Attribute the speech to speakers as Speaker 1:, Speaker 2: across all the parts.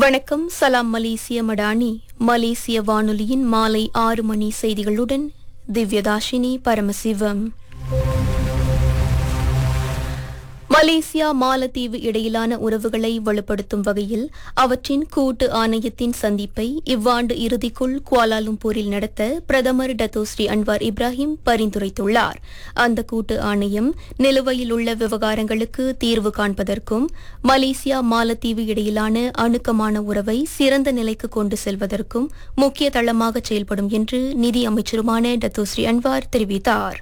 Speaker 1: வணக்கம் சலாம் மலேசிய மடானி மலேசிய வானொலியின் மாலை ஆறு மணி செய்திகளுடன் திவ்யதாஷினி பரமசிவம் மலேசியா மாலத்தீவு இடையிலான உறவுகளை வலுப்படுத்தும் வகையில் அவற்றின் கூட்டு ஆணையத்தின் சந்திப்பை இவ்வாண்டு இறுதிக்குள் குவாலாலும்பூரில் நடத்த பிரதமர் டத்தோஸ்ரீ அன்வார் இப்ராஹிம் பரிந்துரைத்துள்ளார் அந்த கூட்டு ஆணையம் நிலுவையில் உள்ள விவகாரங்களுக்கு தீர்வு காண்பதற்கும் மலேசியா மாலத்தீவு இடையிலான அணுக்கமான உறவை சிறந்த நிலைக்கு கொண்டு செல்வதற்கும் முக்கிய தளமாக செயல்படும் என்று நிதி அமைச்சருமான டத்தோஸ்ரீ அன்வார் தெரிவித்தார்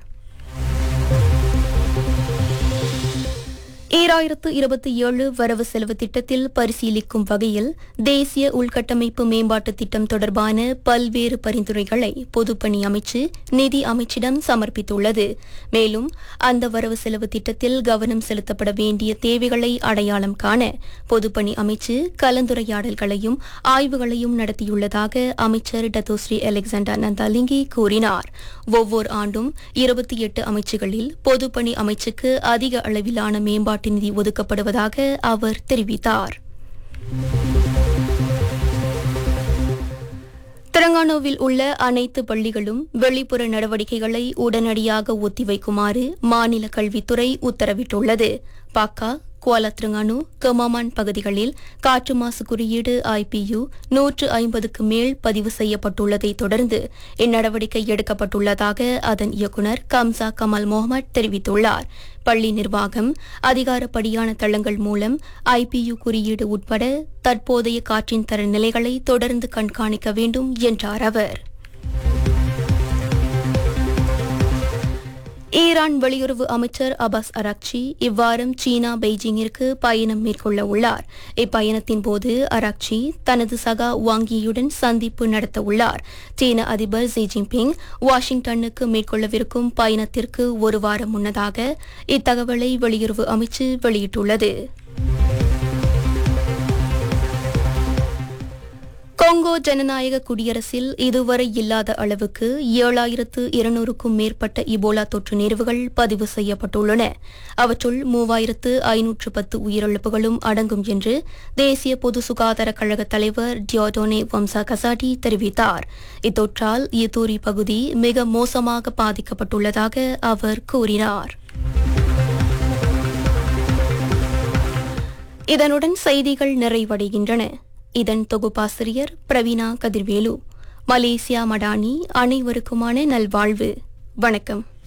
Speaker 1: ஈராயிரத்து இருபத்தி ஏழு வரவு செலவு திட்டத்தில் பரிசீலிக்கும் வகையில் தேசிய உள்கட்டமைப்பு மேம்பாட்டு திட்டம் தொடர்பான பல்வேறு பரிந்துரைகளை பொதுப்பணி அமைச்சு நிதி அமைச்சிடம் சமர்ப்பித்துள்ளது மேலும் அந்த வரவு செலவு திட்டத்தில் கவனம் செலுத்தப்பட வேண்டிய தேவைகளை அடையாளம் காண பொதுப்பணி அமைச்சு கலந்துரையாடல்களையும் ஆய்வுகளையும் நடத்தியுள்ளதாக அமைச்சர் டத்தோஸ்ரீ அலெக்சாண்டர் நந்தாலிங்கி கூறினார் ஒவ்வொரு ஆண்டும் இருபத்தி எட்டு அமைச்சுகளில் பொதுப்பணி அமைச்சுக்கு அதிக அளவிலான மேம்பாட்டு நிதி ஒதுக்கப்படுவதாக அவர் தெரிவித்தார் தெலங்கானாவில் உள்ள அனைத்து பள்ளிகளும் வெளிப்புற நடவடிக்கைகளை உடனடியாக ஒத்திவைக்குமாறு மாநில கல்வித்துறை உத்தரவிட்டுள்ளது பாக்கா குவாலத்ருங்கானு கமாமான் பகுதிகளில் காற்று மாசு குறியீடு ஐபியு நூற்று ஐம்பதுக்கு மேல் பதிவு செய்யப்பட்டுள்ளதை தொடர்ந்து இந்நடவடிக்கை எடுக்கப்பட்டுள்ளதாக அதன் இயக்குநர் கம்சா கமல் முகமது தெரிவித்துள்ளார் பள்ளி நிர்வாகம் அதிகாரப்படியான தளங்கள் மூலம் ஐபியு குறியீடு உட்பட தற்போதைய காற்றின் தர நிலைகளை தொடர்ந்து கண்காணிக்க வேண்டும் என்றார் அவர் ஈரான் வெளியுறவு அமைச்சர் அபாஸ் அராக்சி இவ்வாரம் சீனா பெய்ஜிங்கிற்கு பயணம் மேற்கொள்ள உள்ளார் இப்பயணத்தின் போது அராக்சி தனது சகா வாங்கியுடன் சந்திப்பு நடத்த உள்ளார் சீன அதிபர் ஜி ஜின்பிங் வாஷிங்டனுக்கு மேற்கொள்ளவிருக்கும் பயணத்திற்கு ஒரு வாரம் முன்னதாக இத்தகவலை வெளியுறவு அமைச்சு வெளியிட்டுள்ளது கொங்கோ ஜனநாயக குடியரசில் இதுவரை இல்லாத அளவுக்கு ஏழாயிரத்து இருநூறுக்கும் மேற்பட்ட இபோலா தொற்று நேர்வுகள் பதிவு செய்யப்பட்டுள்ளன அவற்றுள் மூவாயிரத்து ஐநூற்று பத்து உயிரிழப்புகளும் அடங்கும் என்று தேசிய பொது சுகாதார கழக தலைவர் டியோடோனே வம்சா கசாடி தெரிவித்தார் இத்தொற்றால் இத்தூரி பகுதி மிக மோசமாக பாதிக்கப்பட்டுள்ளதாக அவர் கூறினார் இதனுடன் செய்திகள் நிறைவடைகின்றன இதன் தொகுப்பாசிரியர் பிரவீனா கதிர்வேலு மலேசியா மடானி அனைவருக்குமான நல்வாழ்வு வணக்கம்